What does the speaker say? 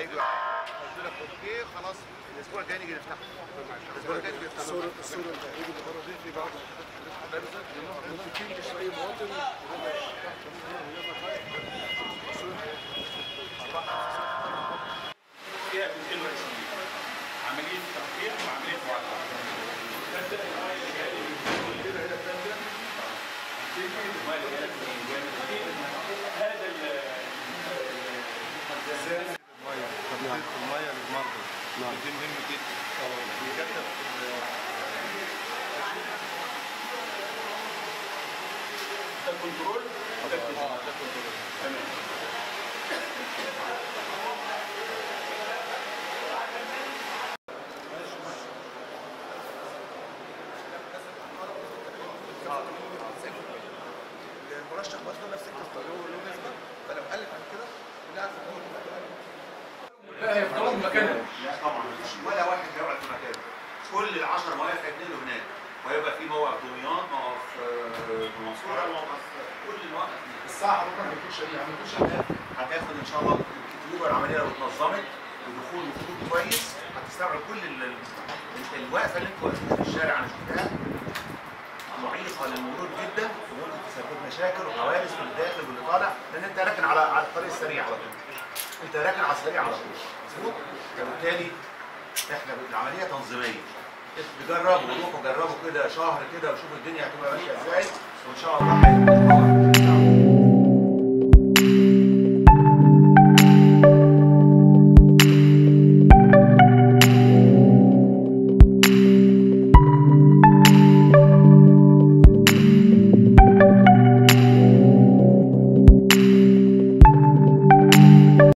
هيجوا هيدوا لك اوكي خلاص الاسبوع الجاي نيجي نفتحه الاسبوع الجاي نيجي نفتحه الصورة الصورة التقريبا اللي بره دي في بعض ممكن مش أي مواطن فيها جزئين رئيسيين عمليه ترقيه وعمليه معالجه تبدا الميه الجاريه كل هنا تبدا تنتهي الميه الجاريه هذا ال المية تطبيق المية للمرضى دي مهم جدا بيكتب ده كنترول ده كنترول تمام المرشح برضه نفس القصه له له نسبه فلو قلت عن كده كلها عارفه ان هو لا هي خلاص مكانها لا طبعا مفيش ولا واحد هيقعد في مكانه كل العشر مواقف هيتنقلوا هناك وهيبقى في موقف دمياط موقف آه، المنصوره موقف كل المواقف هناك. الساعه حضرتك ما يكونش ايه ما يكونش هتاخد ان شاء الله الكتيوبه العمليه لو اتنظمت ودخول وخروج كويس هتستوعب كل ال- ال- الوقفه اللي انتوا واقفينها في الشارع انا شفتها معيقه للمرور جدا وممكن تسبب مشاكل وحوادث في الداخل واللي طالع لان انت راكن على على الطريق السريع على طول انت راكن على السريع على طول مظبوط فبالتالي احنا العمليه تنظيميه جربوا روحوا جربوا كده شهر كده وشوفوا الدنيا هتبقى ماشيه ازاي وان شاء الله هيبقى